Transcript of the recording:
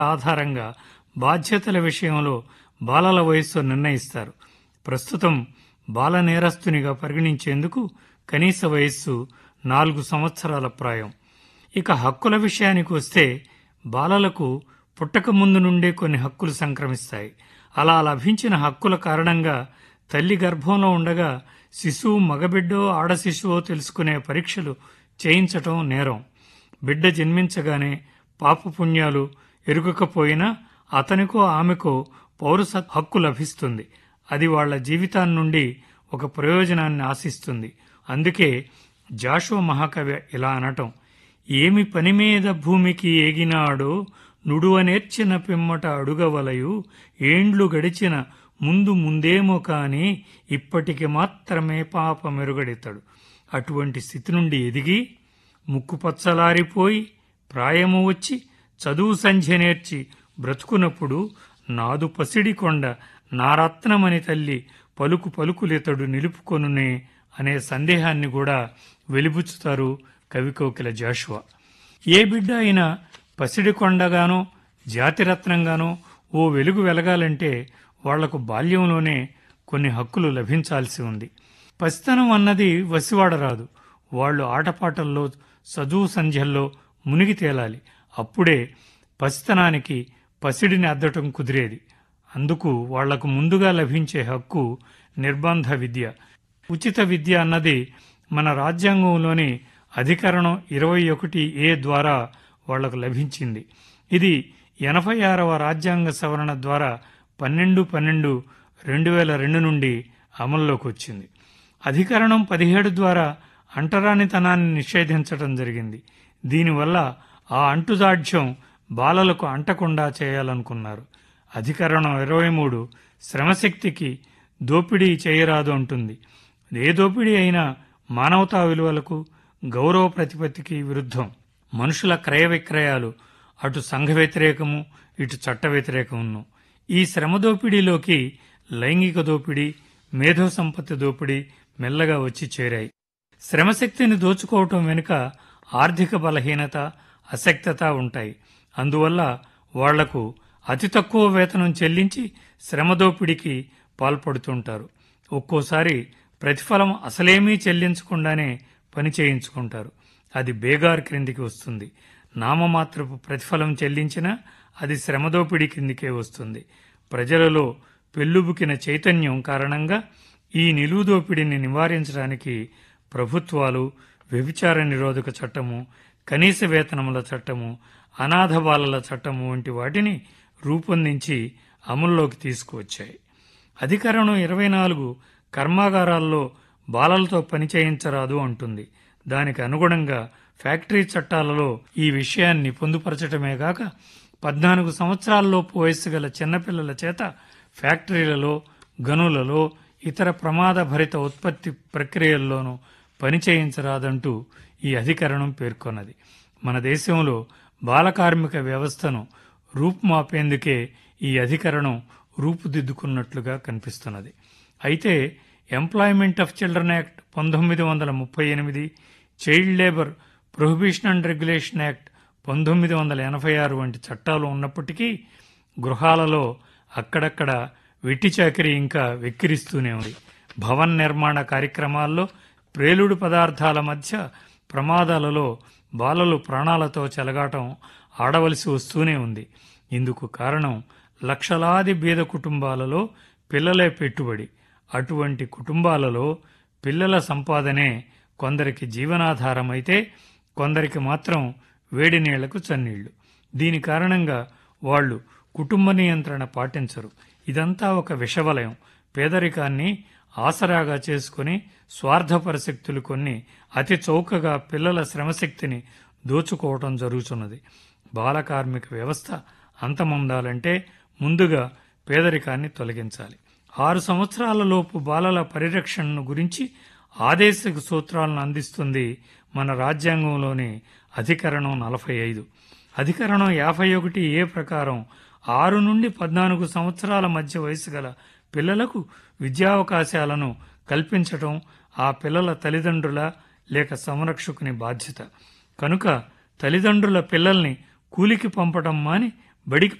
ఆధారంగా బాధ్యతల విషయంలో బాలల వయస్సు నిర్ణయిస్తారు ప్రస్తుతం బాల నేరస్తునిగా పరిగణించేందుకు కనీస వయస్సు నాలుగు సంవత్సరాల ప్రాయం ఇక హక్కుల విషయానికి వస్తే బాలలకు పుట్టక ముందు నుండే కొన్ని హక్కులు సంక్రమిస్తాయి అలా లభించిన హక్కుల కారణంగా తల్లి గర్భంలో ఉండగా శిశువు మగబిడ్డో ఆడ శిశువో తెలుసుకునే పరీక్షలు చేయించటం నేరం బిడ్డ జన్మించగానే పాపపుణ్యాలు ఎరుగకపోయినా అతనికో ఆమెకో పౌరస హక్కు లభిస్తుంది అది వాళ్ళ జీవితాన్ని నుండి ఒక ప్రయోజనాన్ని ఆశిస్తుంది అందుకే జాషువ మహాకవి ఇలా అనటం ఏమి పని మీద భూమికి ఏగినాడో నుడువనేర్చిన పిమ్మట అడుగవలయు ఏండ్లు గడిచిన ముందు ముందేమో కాని ఇప్పటికి మాత్రమే పాప మెరుగడెత్తాడు అటువంటి స్థితి నుండి ఎదిగి ముక్కు పచ్చలారిపోయి ప్రాయము వచ్చి చదువు సంధ్య నేర్చి బ్రతుకునప్పుడు నాదు పసిడి కొండ నారత్నమని తల్లి పలుకు పలుకులితడు నిలుపుకొనునే అనే సందేహాన్ని కూడా వెలిబుచ్చుతారు కవికోకిల జాషువా ఏ బిడ్డ అయినా పసిడి కొండగానో జాతిరత్నంగానో ఓ వెలుగు వెలగాలంటే వాళ్లకు బాల్యంలోనే కొన్ని హక్కులు లభించాల్సి ఉంది పసితనం అన్నది వసివాడరాదు వాళ్ళు ఆటపాటల్లో చదువు సంధ్యల్లో మునిగి తేలాలి అప్పుడే పసితనానికి పసిడిని అద్దటం కుదిరేది అందుకు వాళ్లకు ముందుగా లభించే హక్కు నిర్బంధ విద్య ఉచిత విద్య అన్నది మన రాజ్యాంగంలోని అధికరణం ఇరవై ఒకటి ఏ ద్వారా వాళ్లకు లభించింది ఇది ఎనభై ఆరవ రాజ్యాంగ సవరణ ద్వారా పన్నెండు పన్నెండు రెండు వేల రెండు నుండి అమల్లోకి వచ్చింది అధికరణం పదిహేడు ద్వారా అంటరానితనాన్ని నిషేధించడం జరిగింది దీనివల్ల ఆ అంటుదాఢ్యం బాలలకు అంటకుండా చేయాలనుకున్నారు అధికరణం ఇరవై మూడు శ్రమశక్తికి దోపిడీ చేయరాదు అంటుంది ఏ దోపిడీ అయినా మానవతా విలువలకు గౌరవ ప్రతిపత్తికి విరుద్ధం మనుషుల క్రయ విక్రయాలు అటు సంఘ వ్యతిరేకము ఇటు చట్ట వ్యతిరేకమును ఈ శ్రమ దోపిడీలోకి లైంగిక దోపిడీ మేధో సంపత్తి దోపిడీ మెల్లగా వచ్చి చేరాయి శ్రమశక్తిని దోచుకోవటం వెనుక ఆర్థిక బలహీనత అశక్తత ఉంటాయి అందువల్ల వాళ్లకు అతి తక్కువ వేతనం చెల్లించి శ్రమ దోపిడీకి పాల్పడుతుంటారు ఒక్కోసారి ప్రతిఫలం అసలేమీ చెల్లించకుండానే పని చేయించుకుంటారు అది బేగార్ క్రిందికి వస్తుంది నామమాత్రపు ప్రతిఫలం చెల్లించినా అది శ్రమదోపిడీ కిందికే వస్తుంది ప్రజలలో పెల్లుబుకిన చైతన్యం కారణంగా ఈ నిలువు దోపిడీని నివారించడానికి ప్రభుత్వాలు వ్యభిచార నిరోధక చట్టము కనీస వేతనముల చట్టము అనాథ బాలల చట్టము వంటి వాటిని రూపొందించి అమల్లోకి తీసుకువచ్చాయి అధికరణం ఇరవై నాలుగు కర్మాగారాల్లో బాలలతో పని చేయించరాదు అంటుంది దానికి అనుగుణంగా ఫ్యాక్టరీ చట్టాలలో ఈ విషయాన్ని పొందుపరచటమే గాక పద్నాలుగు సంవత్సరాలలోపు వయస్సు గల చిన్నపిల్లల చేత ఫ్యాక్టరీలలో గనులలో ఇతర ప్రమాదభరిత ఉత్పత్తి ప్రక్రియల్లోనూ పని చేయించరాదంటూ ఈ అధికరణం పేర్కొన్నది మన దేశంలో బాలకార్మిక వ్యవస్థను రూపుమాపేందుకే ఈ అధికరణం రూపుదిద్దుకున్నట్లుగా కనిపిస్తున్నది అయితే ఎంప్లాయ్మెంట్ ఆఫ్ చిల్డ్రన్ యాక్ట్ పంతొమ్మిది వందల ముప్పై ఎనిమిది child labour prohibition and regulation act పంతొమ్మిది వందల ఎనభై ఆరు వంటి చట్టాలు ఉన్నప్పటికీ గృహాలలో అక్కడక్కడ వెట్టి చాకరీ ఇంకా వెక్కిరిస్తూనే ఉంది భవన్ నిర్మాణ కార్యక్రమాల్లో ప్రేలుడు పదార్థాల మధ్య ప్రమాదాలలో బాలలు ప్రాణాలతో చెలగాటం ఆడవలసి వస్తూనే ఉంది ఇందుకు కారణం లక్షలాది బీద కుటుంబాలలో పిల్లలే పెట్టుబడి అటువంటి కుటుంబాలలో పిల్లల సంపాదనే కొందరికి జీవనాధారమైతే కొందరికి మాత్రం వేడి నీళ్లకు చన్నీళ్లు దీని కారణంగా వాళ్ళు కుటుంబ నియంత్రణ పాటించరు ఇదంతా ఒక విషవలయం పేదరికాన్ని ఆసరాగా చేసుకుని స్వార్థపర శక్తులు కొన్ని అతి చౌకగా పిల్లల శ్రమశక్తిని దోచుకోవటం జరుగుతున్నది బాలకార్మిక వ్యవస్థ అంతమొందాలంటే ముందుగా పేదరికాన్ని తొలగించాలి ఆరు సంవత్సరాల లోపు బాలల పరిరక్షణను గురించి ఆదేశిక సూత్రాలను అందిస్తుంది మన రాజ్యాంగంలోని అధికరణం నలభై ఐదు అధికరణం యాభై ఒకటి ఏ ప్రకారం ఆరు నుండి పద్నాలుగు సంవత్సరాల మధ్య వయసు గల పిల్లలకు విద్యావకాశాలను కల్పించటం ఆ పిల్లల తల్లిదండ్రుల లేక సంరక్షకుని బాధ్యత కనుక తల్లిదండ్రుల పిల్లల్ని కూలికి పంపటం మాని బడికి